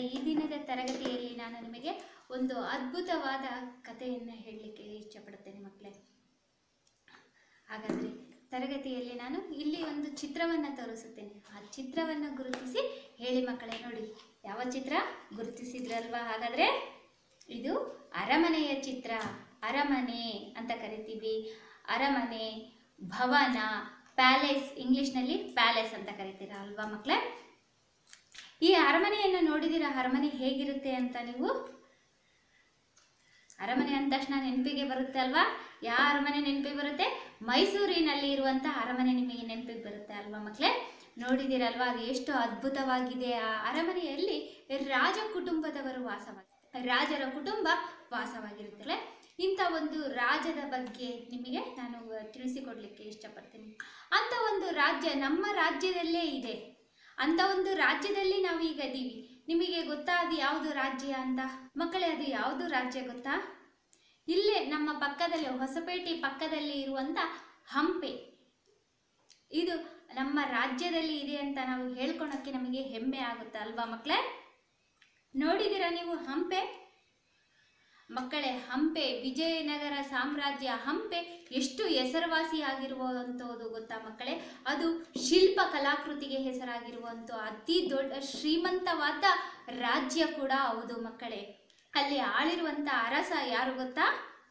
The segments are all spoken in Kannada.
ಈ ದಿನದ ತರಗತಿಯಲ್ಲಿ ನಾನು ನಿಮಗೆ ಒಂದು ಅದ್ಭುತವಾದ ಕಥೆಯನ್ನು ಹೇಳಲಿಕ್ಕೆ ಇಷ್ಟಪಡುತ್ತೇನೆ ಮಕ್ಕಳೇ ಹಾಗಾದರೆ ತರಗತಿಯಲ್ಲಿ ನಾನು ಇಲ್ಲಿ ಒಂದು ಚಿತ್ರವನ್ನು ತೋರಿಸುತ್ತೇನೆ ಆ ಚಿತ್ರವನ್ನು ಗುರುತಿಸಿ ಹೇಳಿ ಮಕ್ಕಳೇ ನೋಡಿ ಯಾವ ಚಿತ್ರ ಗುರುತಿಸಿದ್ರಲ್ವಾ ಹಾಗಾದರೆ ಇದು ಅರಮನೆಯ ಚಿತ್ರ ಅರಮನೆ ಅಂತ ಕರಿತೀವಿ ಅರಮನೆ ಭವನ ಪ್ಯಾಲೇಸ್ ಇಂಗ್ಲಿಷ್ನಲ್ಲಿ ಪ್ಯಾಲೇಸ್ ಅಂತ ಕರಿತೀರಾ ಅಲ್ವಾ ಮಕ್ಕಳೇ ಈ ಅರಮನೆಯನ್ನು ನೋಡಿದಿರಾ ಅರಮನೆ ಹೇಗಿರುತ್ತೆ ಅಂತ ನೀವು ಅರಮನೆ ಅಂದ ತಕ್ಷಣ ನೆನಪಿಗೆ ಬರುತ್ತೆ ಅಲ್ವಾ ಯಾವ ಅರಮನೆ ನೆನಪಿಗೆ ಬರುತ್ತೆ ಮೈಸೂರಿನಲ್ಲಿ ಇರುವಂಥ ಅರಮನೆ ನಿಮಗೆ ನೆನಪಿಗೆ ಬರುತ್ತೆ ಅಲ್ವಾ ಮಕ್ಕಳೇ ನೋಡಿದಿರಲ್ವಾ ಅದು ಎಷ್ಟು ಅದ್ಭುತವಾಗಿದೆ ಆ ಅರಮನೆಯಲ್ಲಿ ರಾಜ ಕುಟುಂಬದವರು ವಾಸವಾಗಿ ರಾಜರ ಕುಟುಂಬ ವಾಸವಾಗಿರುತ್ತಲ್ಲ ಇಂಥ ಒಂದು ರಾಜ್ಯದ ಬಗ್ಗೆ ನಿಮಗೆ ನಾನು ತಿಳಿಸಿಕೊಡ್ಲಿಕ್ಕೆ ಇಷ್ಟಪಡ್ತೀನಿ ಅಂಥ ಒಂದು ರಾಜ್ಯ ನಮ್ಮ ರಾಜ್ಯದಲ್ಲೇ ಇದೆ ಅಂಥ ಒಂದು ರಾಜ್ಯದಲ್ಲಿ ನಾವು ಈಗ ಇದ್ದೀವಿ ನಿಮಗೆ ಗೊತ್ತಾ ಅದು ಯಾವುದು ರಾಜ್ಯ ಅಂತ ಮಕ್ಕಳೇ ಅದು ಯಾವುದು ರಾಜ್ಯ ಗೊತ್ತಾ ಇಲ್ಲೇ ನಮ್ಮ ಪಕ್ಕದಲ್ಲಿ ಹೊಸಪೇಟೆ ಪಕ್ಕದಲ್ಲಿ ಇರುವಂಥ ಹಂಪೆ ಇದು ನಮ್ಮ ರಾಜ್ಯದಲ್ಲಿ ಇದೆ ಅಂತ ನಾವು ಹೇಳ್ಕೊಳಕ್ಕೆ ನಮಗೆ ಹೆಮ್ಮೆ ಆಗುತ್ತೆ ಅಲ್ವಾ ಮಕ್ಕಳೇ ನೋಡಿದ್ದೀರಾ ನೀವು ಹಂಪೆ ಮಕ್ಕಳೇ ಹಂಪೆ ವಿಜಯನಗರ ಸಾಮ್ರಾಜ್ಯ ಹಂಪೆ ಎಷ್ಟು ಹೆಸರುವಾಸಿಯಾಗಿರುವಂಥದ್ದು ಗೊತ್ತಾ ಮಕ್ಕಳೇ ಅದು ಶಿಲ್ಪ ಕಲಾಕೃತಿಗೆ ಹೆಸರಾಗಿರುವಂಥ ಅತಿ ದೊಡ್ಡ ಶ್ರೀಮಂತವಾದ ರಾಜ್ಯ ಕೂಡ ಹೌದು ಮಕ್ಕಳೇ ಅಲ್ಲಿ ಆಳಿರುವಂಥ ಅರಸ ಯಾರು ಗೊತ್ತಾ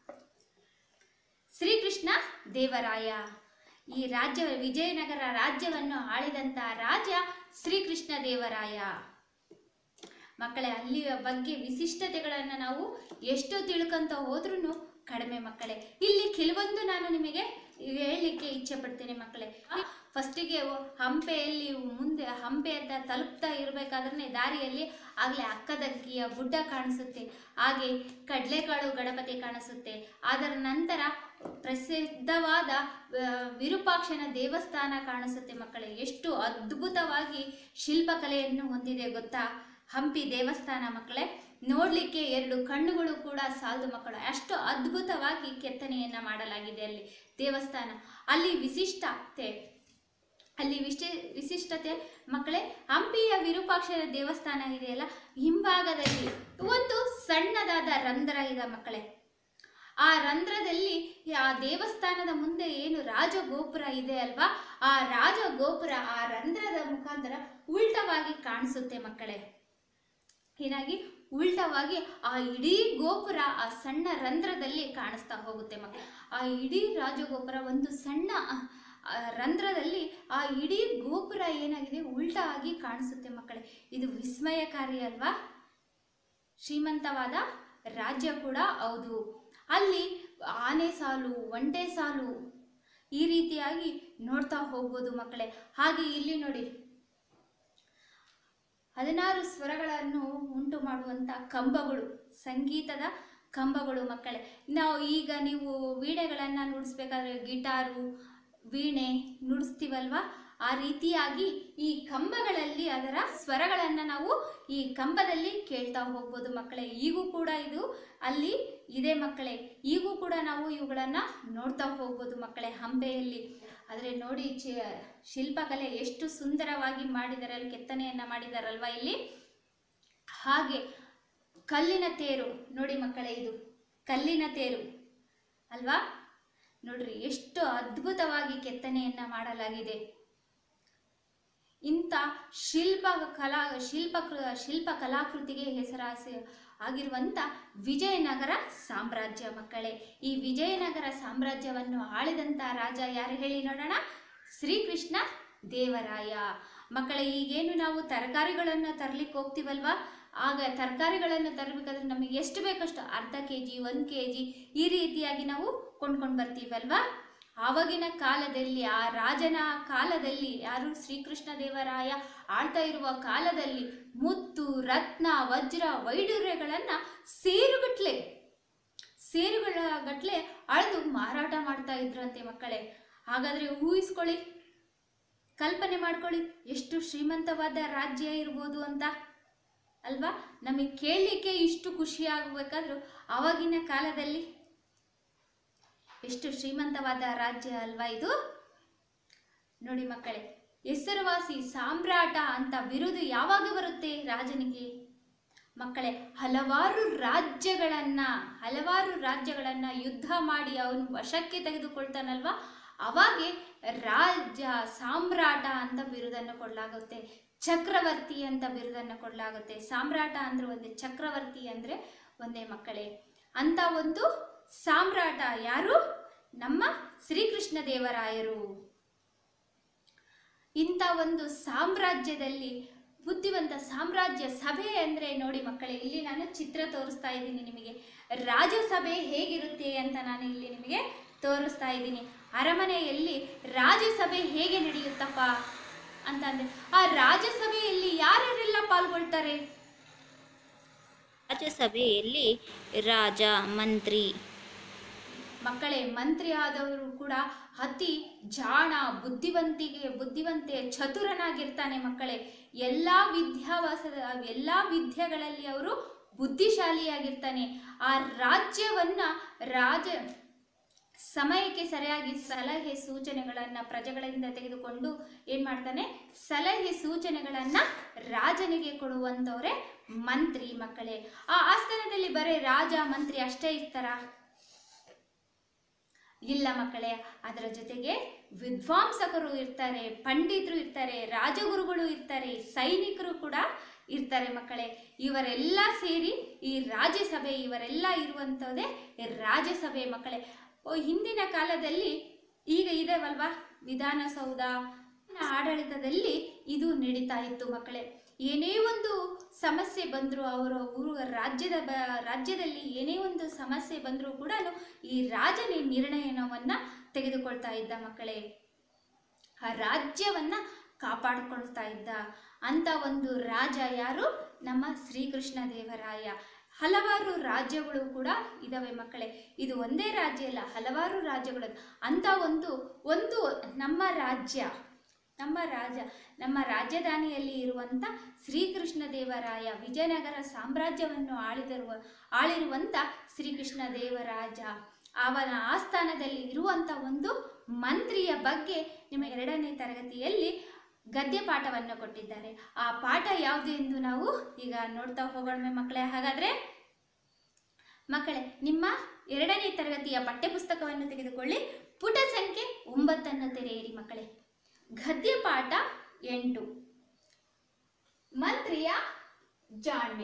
ಶ್ರೀಕೃಷ್ಣ ದೇವರಾಯ ಈ ರಾಜ್ಯ ವಿಜಯನಗರ ರಾಜ್ಯವನ್ನು ಆಳಿದಂಥ ರಾಜ ಶ್ರೀಕೃಷ್ಣ ದೇವರಾಯ ಮಕ್ಕಳೇ ಅಲ್ಲಿಯ ಬಗ್ಗೆ ವಿಶಿಷ್ಟತೆಗಳನ್ನು ನಾವು ಎಷ್ಟು ತಿಳ್ಕೊಂತ ಹೋದ್ರೂ ಕಡಿಮೆ ಮಕ್ಕಳೇ ಇಲ್ಲಿ ಕೆಲವೊಂದು ನಾನು ನಿಮಗೆ ಹೇಳಲಿಕ್ಕೆ ಇಚ್ಛೆ ಪಡ್ತೇನೆ ಮಕ್ಕಳೇ ಫಸ್ಟಿಗೆ ಹಂಪೆಯಲ್ಲಿ ಮುಂದೆ ಹಂಪೆ ಅಂತ ತಲುಪ್ತಾ ಇರಬೇಕಾದ್ರೆ ದಾರಿಯಲ್ಲಿ ಆಗಲೇ ಅಕ್ಕದಕ್ಕಿಯ ಗುಡ್ಡ ಕಾಣಿಸುತ್ತೆ ಹಾಗೆ ಕಡಲೆಕಾಳು ಗಣಪತಿ ಕಾಣಿಸುತ್ತೆ ಅದರ ನಂತರ ಪ್ರಸಿದ್ಧವಾದ ಆ, ವಿರೂಪಾಕ್ಷನ ದೇವಸ್ಥಾನ ಕಾಣಿಸುತ್ತೆ ಮಕ್ಕಳೇ ಎಷ್ಟು ಅದ್ಭುತವಾಗಿ ಶಿಲ್ಪಕಲೆಯನ್ನು ಹೊಂದಿದೆ ಗೊತ್ತಾ ಹಂಪಿ ದೇವಸ್ಥಾನ ಮಕ್ಕಳೇ ನೋಡಲಿಕ್ಕೆ ಎರಡು ಕಣ್ಣುಗಳು ಕೂಡ ಸಾಲದು ಮಕ್ಕಳು ಅಷ್ಟು ಅದ್ಭುತವಾಗಿ ಕೆತ್ತನೆಯನ್ನು ಮಾಡಲಾಗಿದೆ ಅಲ್ಲಿ ದೇವಸ್ಥಾನ ಅಲ್ಲಿ ವಿಶಿಷ್ಟತೆ ಅಲ್ಲಿ ವಿಶಿ ವಿಶಿಷ್ಟತೆ ಮಕ್ಕಳೇ ಹಂಪಿಯ ವಿರೂಪಾಕ್ಷರ ದೇವಸ್ಥಾನ ಇದೆಯಲ್ಲ ಹಿಂಭಾಗದಲ್ಲಿ ಒಂದು ಸಣ್ಣದಾದ ರಂಧ್ರ ಇದೆ ಮಕ್ಕಳೇ ಆ ರಂಧ್ರದಲ್ಲಿ ಆ ದೇವಸ್ಥಾನದ ಮುಂದೆ ಏನು ರಾಜಗೋಪುರ ಇದೆ ಅಲ್ವಾ ಆ ರಾಜಗೋಪುರ ಆ ರಂಧ್ರದ ಮುಖಾಂತರ ಉಲ್ಟವಾಗಿ ಕಾಣಿಸುತ್ತೆ ಮಕ್ಕಳೇ ಹೀಗಾಗಿ ಉಲ್ಟವಾಗಿ ಆ ಇಡೀ ಗೋಪುರ ಆ ಸಣ್ಣ ರಂಧ್ರದಲ್ಲಿ ಕಾಣಿಸ್ತಾ ಹೋಗುತ್ತೆ ಮಕ್ಕಳು ಆ ಇಡೀ ರಾಜಗೋಪುರ ಒಂದು ಸಣ್ಣ ಆ, ಆ ರಂಧ್ರದಲ್ಲಿ ಆ ಇಡೀ ಗೋಪುರ ಏನಾಗಿದೆ ಉಲ್ಟಾ ಆಗಿ ಕಾಣಿಸುತ್ತೆ ಮಕ್ಕಳೇ ಇದು ವಿಸ್ಮಯಕಾರಿ ಅಲ್ವಾ ಶ್ರೀಮಂತವಾದ ರಾಜ್ಯ ಕೂಡ ಹೌದು ಅಲ್ಲಿ ಆನೆ ಸಾಲು ಒಂಟೆ ಸಾಲು ಈ ರೀತಿಯಾಗಿ ನೋಡ್ತಾ ಹೋಗ್ಬೋದು ಮಕ್ಕಳೇ ಹಾಗೆ ಇಲ್ಲಿ ನೋಡಿ ಹದಿನಾರು ಸ್ವರಗಳನ್ನು ಉಂಟು ಮಾಡುವಂಥ ಕಂಬಗಳು ಸಂಗೀತದ ಕಂಬಗಳು ಮಕ್ಕಳೇ ನಾವು ಈಗ ನೀವು ವೀಣೆಗಳನ್ನು ನುಡಿಸ್ಬೇಕಾದ್ರೆ ಗಿಟಾರು ವೀಣೆ ನುಡಿಸ್ತೀವಲ್ವಾ ಆ ರೀತಿಯಾಗಿ ಈ ಕಂಬಗಳಲ್ಲಿ ಅದರ ಸ್ವರಗಳನ್ನು ನಾವು ಈ ಕಂಬದಲ್ಲಿ ಕೇಳ್ತಾ ಹೋಗ್ಬೋದು ಮಕ್ಕಳೇ ಈಗೂ ಕೂಡ ಇದು ಅಲ್ಲಿ ಇದೆ ಮಕ್ಕಳೇ ಈಗೂ ಕೂಡ ನಾವು ಇವುಗಳನ್ನು ನೋಡ್ತಾ ಹೋಗ್ಬೋದು ಮಕ್ಕಳೇ ಹಂಪೆಯಲ್ಲಿ ಆದರೆ ನೋಡಿ ಚಿ ಶಿಲ್ಪಕಲೆ ಎಷ್ಟು ಸುಂದರವಾಗಿ ಮಾಡಿದ್ದಾರೆ ಅಲ್ಲಿ ಕೆತ್ತನೆಯನ್ನು ಮಾಡಿದಾರಲ್ವಾ ಇಲ್ಲಿ ಹಾಗೆ ಕಲ್ಲಿನ ತೇರು ನೋಡಿ ಮಕ್ಕಳೇ ಇದು ಕಲ್ಲಿನ ತೇರು ಅಲ್ವಾ ನೋಡ್ರಿ ಎಷ್ಟು ಅದ್ಭುತವಾಗಿ ಕೆತ್ತನೆಯನ್ನು ಮಾಡಲಾಗಿದೆ ಇಂಥ ಶಿಲ್ಪ ಕಲಾ ಶಿಲ್ಪ ಶಿಲ್ಪ ಕಲಾಕೃತಿಗೆ ಹೆಸರಾಸಿ ಆಗಿರುವಂಥ ವಿಜಯನಗರ ಸಾಮ್ರಾಜ್ಯ ಮಕ್ಕಳೇ ಈ ವಿಜಯನಗರ ಸಾಮ್ರಾಜ್ಯವನ್ನು ಆಳಿದಂಥ ರಾಜ ಯಾರು ಹೇಳಿ ನೋಡೋಣ ಶ್ರೀಕೃಷ್ಣ ದೇವರಾಯ ಮಕ್ಕಳೇ ಈಗೇನು ನಾವು ತರಕಾರಿಗಳನ್ನು ತರಲಿಕ್ಕೆ ಹೋಗ್ತೀವಲ್ವಾ ಆಗ ತರಕಾರಿಗಳನ್ನು ತರಬೇಕಾದ್ರೆ ನಮಗೆ ಎಷ್ಟು ಬೇಕಷ್ಟು ಅರ್ಧ ಕೆ ಜಿ ಒಂದು ಕೆ ಜಿ ಈ ರೀತಿಯಾಗಿ ನಾವು ಕೊಂಡ್ಕೊಂಡು ಬರ್ತೀವಲ್ವಾ ಆವಾಗಿನ ಕಾಲದಲ್ಲಿ ಆ ರಾಜನ ಕಾಲದಲ್ಲಿ ಯಾರು ಶ್ರೀಕೃಷ್ಣ ದೇವರಾಯ ಆಳ್ತಾ ಇರುವ ಕಾಲದಲ್ಲಿ ಮುತ್ತು ರತ್ನ ವಜ್ರ ವೈಡೂರ್ಯಗಳನ್ನು ಸೇರುಗಟ್ಲೆ ಸೇರುಗಳ ಗಟ್ಲೆ ಅಳೆದು ಮಾರಾಟ ಮಾಡ್ತಾ ಇದ್ರಂತೆ ಮಕ್ಕಳೇ ಹಾಗಾದ್ರೆ ಊಹಿಸ್ಕೊಳ್ಳಿ ಕಲ್ಪನೆ ಮಾಡ್ಕೊಳ್ಳಿ ಎಷ್ಟು ಶ್ರೀಮಂತವಾದ ರಾಜ್ಯ ಇರ್ಬೋದು ಅಂತ ಅಲ್ವಾ ನಮಗೆ ಕೇಳಲಿಕ್ಕೆ ಇಷ್ಟು ಖುಷಿ ಆಗಬೇಕಾದ್ರೂ ಆವಾಗಿನ ಕಾಲದಲ್ಲಿ ಎಷ್ಟು ಶ್ರೀಮಂತವಾದ ರಾಜ್ಯ ಅಲ್ವಾ ಇದು ನೋಡಿ ಮಕ್ಕಳೇ ಹೆಸರುವಾಸಿ ಸಾಮ್ರಾಟ ಅಂತ ಬಿರುದು ಯಾವಾಗ ಬರುತ್ತೆ ರಾಜನಿಗೆ ಮಕ್ಕಳೇ ಹಲವಾರು ರಾಜ್ಯಗಳನ್ನ ಹಲವಾರು ರಾಜ್ಯಗಳನ್ನ ಯುದ್ಧ ಮಾಡಿ ಅವನು ವಶಕ್ಕೆ ತೆಗೆದುಕೊಳ್ತಾನಲ್ವಾ ಅವಾಗೆ ರಾಜ ಸಾಮ್ರಾಟ ಅಂತ ಬಿರುದನ್ನು ಕೊಡಲಾಗುತ್ತೆ ಚಕ್ರವರ್ತಿ ಅಂತ ಬಿರುದನ್ನು ಕೊಡಲಾಗುತ್ತೆ ಸಾಮ್ರಾಟ ಅಂದ್ರೆ ಒಂದೇ ಚಕ್ರವರ್ತಿ ಅಂದ್ರೆ ಒಂದೇ ಮಕ್ಕಳೇ ಅಂತ ಒಂದು ಸಾಮ್ರಾಟ ಯಾರು ನಮ್ಮ ಶ್ರೀಕೃಷ್ಣ ದೇವರಾಯರು ಇಂಥ ಒಂದು ಸಾಮ್ರಾಜ್ಯದಲ್ಲಿ ಬುದ್ಧಿವಂತ ಸಾಮ್ರಾಜ್ಯ ಸಭೆ ಅಂದರೆ ನೋಡಿ ಮಕ್ಕಳೇ ಇಲ್ಲಿ ನಾನು ಚಿತ್ರ ತೋರಿಸ್ತಾ ಇದ್ದೀನಿ ನಿಮಗೆ ರಾಜಸಭೆ ಹೇಗಿರುತ್ತೆ ಅಂತ ನಾನು ಇಲ್ಲಿ ನಿಮಗೆ ತೋರಿಸ್ತಾ ಇದ್ದೀನಿ ಅರಮನೆಯಲ್ಲಿ ರಾಜಸಭೆ ಹೇಗೆ ನಡೆಯುತ್ತಪ್ಪ ಅಂತಂದ್ರೆ ಆ ರಾಜಸಭೆಯಲ್ಲಿ ಯಾರ್ಯಾರೆಲ್ಲ ಪಾಲ್ಗೊಳ್ತಾರೆ ರಾಜ್ಯಸಭೆಯಲ್ಲಿ ರಾಜ ಮಂತ್ರಿ ಮಕ್ಕಳೇ ಮಂತ್ರಿ ಆದವರು ಕೂಡ ಅತಿ ಜಾಣ ಬುದ್ಧಿವಂತಿಗೆ ಬುದ್ಧಿವಂತೆ ಚತುರನಾಗಿರ್ತಾನೆ ಮಕ್ಕಳೇ ಎಲ್ಲ ವಿದ್ಯಾಭ್ಯಾಸದ ಎಲ್ಲ ವಿದ್ಯೆಗಳಲ್ಲಿ ಅವರು ಬುದ್ಧಿಶಾಲಿಯಾಗಿರ್ತಾನೆ ಆ ರಾಜ್ಯವನ್ನ ರಾಜ ಸಮಯಕ್ಕೆ ಸರಿಯಾಗಿ ಸಲಹೆ ಸೂಚನೆಗಳನ್ನ ಪ್ರಜೆಗಳಿಂದ ತೆಗೆದುಕೊಂಡು ಏನ್ ಮಾಡ್ತಾನೆ ಸಲಹೆ ಸೂಚನೆಗಳನ್ನ ರಾಜನಿಗೆ ಕೊಡುವಂತವ್ರೆ ಮಂತ್ರಿ ಮಕ್ಕಳೇ ಆ ಆಸ್ಥಾನದಲ್ಲಿ ಬರೀ ರಾಜ ಮಂತ್ರಿ ಅಷ್ಟೇ ಇರ್ತಾರ ಇಲ್ಲ ಮಕ್ಕಳೇ ಅದರ ಜೊತೆಗೆ ವಿದ್ವಾಂಸಕರು ಇರ್ತಾರೆ ಪಂಡಿತರು ಇರ್ತಾರೆ ರಾಜಗುರುಗಳು ಇರ್ತಾರೆ ಸೈನಿಕರು ಕೂಡ ಇರ್ತಾರೆ ಮಕ್ಕಳೇ ಇವರೆಲ್ಲ ಸೇರಿ ಈ ರಾಜ್ಯಸಭೆ ಇವರೆಲ್ಲ ಇರುವಂಥದ್ದೇ ರಾಜ್ಯಸಭೆ ಮಕ್ಕಳೇ ಓ ಹಿಂದಿನ ಕಾಲದಲ್ಲಿ ಈಗ ಇದೆವಲ್ವಾ ವಿಧಾನಸೌಧ ಆಡಳಿತದಲ್ಲಿ ಇದು ನಡೀತಾ ಇತ್ತು ಮಕ್ಕಳೇ ಏನೇ ಒಂದು ಸಮಸ್ಯೆ ಬಂದರೂ ಅವರ ಊರು ರಾಜ್ಯದ ಬ ರಾಜ್ಯದಲ್ಲಿ ಏನೇ ಒಂದು ಸಮಸ್ಯೆ ಬಂದರೂ ಕೂಡ ಈ ರಾಜನೇ ನಿರ್ಣಯವನ್ನು ತೆಗೆದುಕೊಳ್ತಾ ಇದ್ದ ಮಕ್ಕಳೇ ಆ ರಾಜ್ಯವನ್ನ ಕಾಪಾಡಿಕೊಳ್ತಾ ಇದ್ದ ಅಂತ ಒಂದು ರಾಜ ಯಾರು ನಮ್ಮ ಶ್ರೀಕೃಷ್ಣ ದೇವರಾಯ ಹಲವಾರು ರಾಜ್ಯಗಳು ಕೂಡ ಇದಾವೆ ಮಕ್ಕಳೇ ಇದು ಒಂದೇ ರಾಜ್ಯ ಅಲ್ಲ ಹಲವಾರು ರಾಜ್ಯಗಳು ಅಂತ ಒಂದು ಒಂದು ನಮ್ಮ ರಾಜ್ಯ ನಮ್ಮ ರಾಜ ನಮ್ಮ ರಾಜಧಾನಿಯಲ್ಲಿ ಇರುವಂಥ ಶ್ರೀಕೃಷ್ಣ ದೇವರಾಯ ವಿಜಯನಗರ ಸಾಮ್ರಾಜ್ಯವನ್ನು ಆಳಿದಿರುವ ಆಳಿರುವಂಥ ಶ್ರೀಕೃಷ್ಣ ದೇವರಾಜ ಅವನ ಆಸ್ಥಾನದಲ್ಲಿ ಇರುವಂಥ ಒಂದು ಮಂತ್ರಿಯ ಬಗ್ಗೆ ನಿಮಗೆ ಎರಡನೇ ತರಗತಿಯಲ್ಲಿ ಗದ್ಯ ಪಾಠವನ್ನು ಕೊಟ್ಟಿದ್ದಾರೆ ಆ ಪಾಠ ಯಾವುದು ಎಂದು ನಾವು ಈಗ ನೋಡ್ತಾ ಹೋಗೋಣ ಮಕ್ಕಳೇ ಹಾಗಾದ್ರೆ ಮಕ್ಕಳೇ ನಿಮ್ಮ ಎರಡನೇ ತರಗತಿಯ ಪಠ್ಯಪುಸ್ತಕವನ್ನು ತೆಗೆದುಕೊಳ್ಳಿ ಪುಟ ಸಂಖ್ಯೆ ಒಂಬತ್ತನ್ನು ತೆರೆಯಿರಿ ಮಕ್ಕಳೇ ಗದ್ಯ ಪಾಠ ಎಂಟು ಮಂತ್ರಿಯ ಜಾಣ್ಮೆ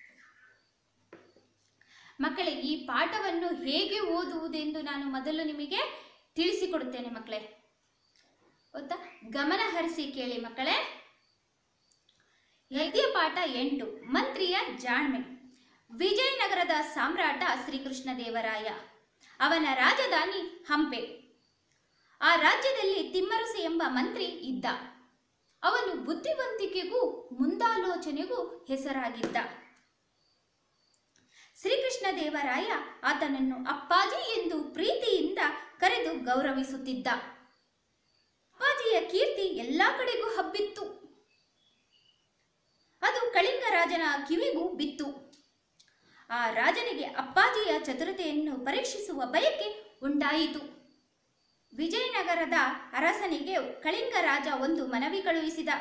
ಮಕ್ಕಳೇ ಈ ಪಾಠವನ್ನು ಹೇಗೆ ಓದುವುದೆಂದು ನಾನು ಮೊದಲು ನಿಮಗೆ ತಿಳಿಸಿಕೊಡುತ್ತೇನೆ ಮಕ್ಕಳೇ ಗೊತ್ತಾ ಗಮನ ಹರಿಸಿ ಕೇಳಿ ಮಕ್ಕಳೇ ಗದ್ಯ ಪಾಠ ಎಂಟು ಮಂತ್ರಿಯ ಜಾಣ್ಮೆ ವಿಜಯನಗರದ ಸಾಮ್ರಾಟ ಶ್ರೀಕೃಷ್ಣ ದೇವರಾಯ ಅವನ ರಾಜಧಾನಿ ಹಂಪೆ ಆ ರಾಜ್ಯದಲ್ಲಿ ತಿಮ್ಮರಸು ಎಂಬ ಮಂತ್ರಿ ಇದ್ದ ಅವನು ಬುದ್ಧಿವಂತಿಕೆಗೂ ಮುಂದಾಲೋಚನೆಗೂ ಹೆಸರಾಗಿದ್ದ ಶ್ರೀಕೃಷ್ಣ ದೇವರಾಯ ಆತನನ್ನು ಅಪ್ಪಾಜಿ ಎಂದು ಪ್ರೀತಿಯಿಂದ ಕರೆದು ಗೌರವಿಸುತ್ತಿದ್ದ ಅಪ್ಪಾಜಿಯ ಕೀರ್ತಿ ಎಲ್ಲ ಕಡೆಗೂ ಹಬ್ಬಿತ್ತು ಅದು ಕಳಿಂಗ ರಾಜನ ಕಿವಿಗೂ ಬಿತ್ತು ಆ ರಾಜನಿಗೆ ಅಪ್ಪಾಜಿಯ ಚತುರತೆಯನ್ನು ಪರೀಕ್ಷಿಸುವ ಬಯಕೆ ಉಂಟಾಯಿತು ವಿಜಯನಗರದ ಅರಸನಿಗೆ ಕಳಿಂಗ ರಾಜ ಒಂದು ಮನವಿ ಕಳುಹಿಸಿದ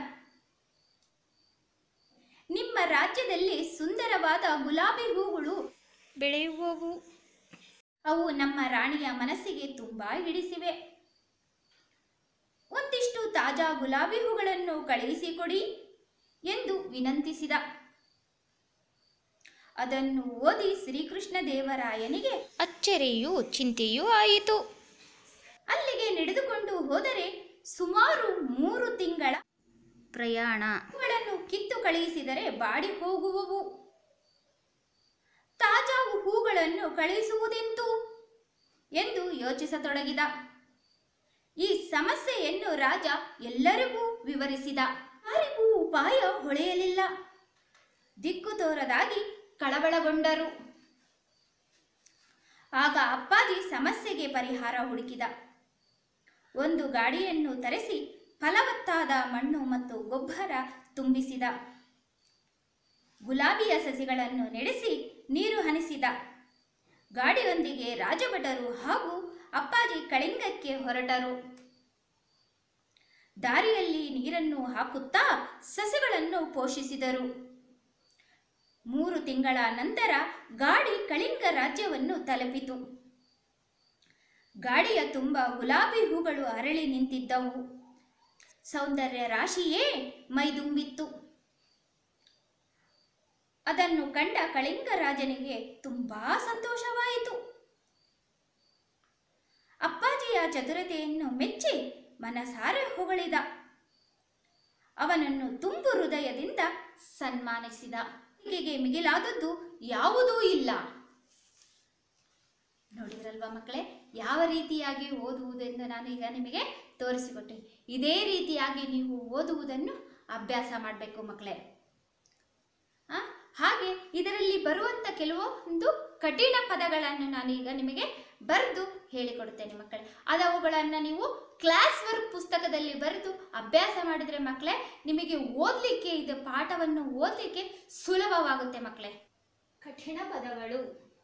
ನಿಮ್ಮ ರಾಜ್ಯದಲ್ಲಿ ಸುಂದರವಾದ ಗುಲಾಬಿ ಹೂಗಳು ಬೆಳೆಯುವವು ಅವು ನಮ್ಮ ರಾಣಿಯ ಮನಸ್ಸಿಗೆ ತುಂಬಾ ಹಿಡಿಸಿವೆ ಒಂದಿಷ್ಟು ತಾಜಾ ಗುಲಾಬಿ ಹೂಗಳನ್ನು ಕಳುಹಿಸಿಕೊಡಿ ಎಂದು ವಿನಂತಿಸಿದ ಅದನ್ನು ಓದಿ ಶ್ರೀಕೃಷ್ಣ ದೇವರಾಯನಿಗೆ ಅಚ್ಚರಿಯೂ ಚಿಂತೆಯೂ ಆಯಿತು ಅಲ್ಲಿಗೆ ನಡೆದುಕೊಂಡು ಹೋದರೆ ಸುಮಾರು ಮೂರು ತಿಂಗಳ ಪ್ರಯಾಣ ಹೂಗಳನ್ನು ಕಿತ್ತು ಕಳುಹಿಸಿದರೆ ಬಾಡಿ ಹೋಗುವವು ತಾಜಾ ಹೂಗಳನ್ನು ಕಳುಹಿಸುವುದೆಂತು ಎಂದು ಯೋಚಿಸತೊಡಗಿದ ಈ ಸಮಸ್ಯೆಯನ್ನು ರಾಜ ಎಲ್ಲರಿಗೂ ವಿವರಿಸಿದ ಯಾರಿಗೂ ಉಪಾಯ ಹೊಳೆಯಲಿಲ್ಲ ದಿಕ್ಕು ತೋರದಾಗಿ ಕಳವಳಗೊಂಡರು ಆಗ ಅಪ್ಪಾಜಿ ಸಮಸ್ಯೆಗೆ ಪರಿಹಾರ ಹುಡುಕಿದ ಒಂದು ಗಾಡಿಯನ್ನು ತರಿಸಿ ಫಲವತ್ತಾದ ಮಣ್ಣು ಮತ್ತು ಗೊಬ್ಬರ ತುಂಬಿಸಿದ ಗುಲಾಬಿಯ ಸಸಿಗಳನ್ನು ನೆಡೆಸಿ ನೀರು ಹನಿಸಿದ ಗಾಡಿಯೊಂದಿಗೆ ರಾಜಭಟರು ಹಾಗೂ ಅಪ್ಪಾಜಿ ಕಳಿಂಗಕ್ಕೆ ಹೊರಟರು ದಾರಿಯಲ್ಲಿ ನೀರನ್ನು ಹಾಕುತ್ತಾ ಸಸಿಗಳನ್ನು ಪೋಷಿಸಿದರು ಮೂರು ತಿಂಗಳ ನಂತರ ಗಾಡಿ ಕಳಿಂಗ ರಾಜ್ಯವನ್ನು ತಲುಪಿತು ಗಾಡಿಯ ತುಂಬ ಗುಲಾಬಿ ಹೂಗಳು ಅರಳಿ ನಿಂತಿದ್ದವು ಸೌಂದರ್ಯ ರಾಶಿಯೇ ಮೈದುಂಬಿತ್ತು ಅದನ್ನು ಕಂಡ ಕಳಿಂಗ ರಾಜನಿಗೆ ತುಂಬಾ ಸಂತೋಷವಾಯಿತು ಅಪ್ಪಾಜಿಯ ಚತುರತೆಯನ್ನು ಮೆಚ್ಚಿ ಮನಸಾರೆ ಹೊಗಳಿದ ಅವನನ್ನು ತುಂಬು ಹೃದಯದಿಂದ ಸನ್ಮಾನಿಸಿದ ಹೀಗೆ ಮಿಗಿಲಾದದ್ದು ಯಾವುದೂ ಇಲ್ಲ ನೋಡಿದ್ರಲ್ವಾ ಮಕ್ಕಳೇ ಯಾವ ರೀತಿಯಾಗಿ ಓದುವುದೆಂದು ನಾನು ಈಗ ನಿಮಗೆ ತೋರಿಸಿಕೊಟ್ಟೆ ಇದೇ ರೀತಿಯಾಗಿ ನೀವು ಓದುವುದನ್ನು ಅಭ್ಯಾಸ ಮಾಡಬೇಕು ಮಕ್ಕಳೇ ಆ, ಹಾಗೆ ಇದರಲ್ಲಿ ಬರುವಂಥ ಕೆಲವೊಂದು ಕಠಿಣ ಪದಗಳನ್ನು ನಾನು ಈಗ ನಿಮಗೆ ಬರೆದು ಹೇಳಿಕೊಡ್ತೇನೆ ಮಕ್ಕಳೇ ಅದು ಅವುಗಳನ್ನು ನೀವು ಕ್ಲಾಸ್ ವರ್ಕ್ ಪುಸ್ತಕದಲ್ಲಿ ಬರೆದು ಅಭ್ಯಾಸ ಮಾಡಿದರೆ ಮಕ್ಕಳೇ ನಿಮಗೆ ಓದಲಿಕ್ಕೆ ಇದು ಪಾಠವನ್ನು ಓದಲಿಕ್ಕೆ ಸುಲಭವಾಗುತ್ತೆ ಮಕ್ಕಳೇ ಕಠಿಣ ಪದಗಳು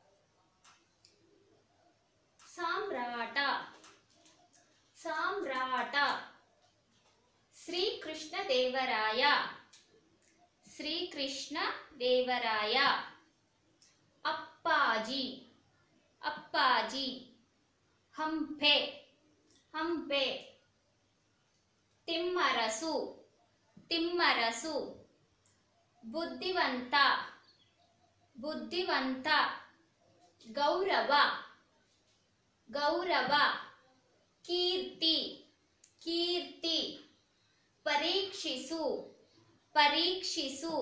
ಸಾಮ್ರಾಟ ಸಾಮ್ರಾಟ ಶ್ರೀಕೃಷ್ಣ ದೇವರಾಯ ಶ್ರೀಕೃಷ್ಣ ದೇವರಾಯ ಅಪ್ಪಾಜಿ ಅಪ್ಪಾಜಿ ಹಂಪೆ ಹಂಪೆ ತಿಮ್ಮರಸು ತಿಮ್ಮರಸು ಬುದ್ಧಿವಂತ ಬುದ್ಧಿವಂತ ಗೌರವ ಗೌರವ ಕೀರ್ತಿ ಕೀರ್ತಿ ಪರೀಕ್ಷಿಸು ಪರೀಕ್ಷಿಸು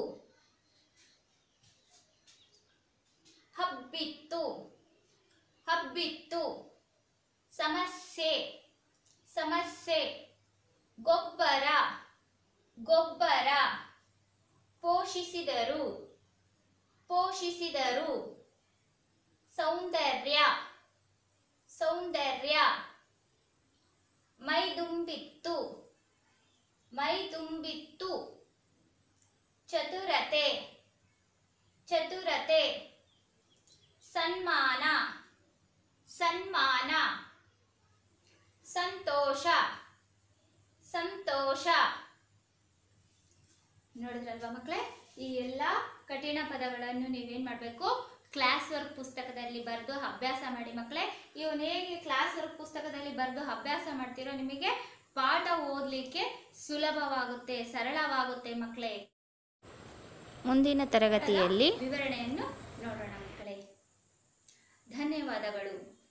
ಹಬ್ಬಿತ್ತು ಹಬ್ಬಿತ್ತು ಸಮಸ್ಯೆ ಸಮಸ್ಯೆ ಗೊಬ್ಬರ ಗೊಬ್ಬರ ಪೋಷಿಸಿದರು ಪೋಷಿಸಿದರು ಸೌಂದರ್ಯ ಸೌಂದರ್ಯ ಮೈದುಂಬಿತ್ತು ಮೈದುಂಬಿತ್ತು ಚತುರತೆ ಚತುರತೆ ಸನ್ಮಾನ ಸನ್ಮಾನ ಸಂತೋಷ ಸಂತೋಷ ನೋಡಿದ್ರಲ್ವಾ ಮಕ್ಕಳೇ ಈ ಎಲ್ಲ ಕಠಿಣ ಪದಗಳನ್ನು ನೀವೇನು ಮಾಡಬೇಕು ಕ್ಲಾಸ್ ವರ್ಕ್ ಪುಸ್ತಕದಲ್ಲಿ ಬರೆದು ಅಭ್ಯಾಸ ಮಾಡಿ ಮಕ್ಕಳೇ ಇವನು ಹೇಗೆ ಕ್ಲಾಸ್ ವರ್ಕ್ ಪುಸ್ತಕದಲ್ಲಿ ಬರೆದು ಅಭ್ಯಾಸ ಮಾಡ್ತೀರೋ ನಿಮಗೆ ಪಾಠ ಓದಲಿಕ್ಕೆ ಸುಲಭವಾಗುತ್ತೆ ಸರಳವಾಗುತ್ತೆ ಮಕ್ಕಳೇ ಮುಂದಿನ ತರಗತಿಯಲ್ಲಿ ವಿವರಣೆಯನ್ನು ನೋಡೋಣ ಮಕ್ಕಳೇ ಧನ್ಯವಾದಗಳು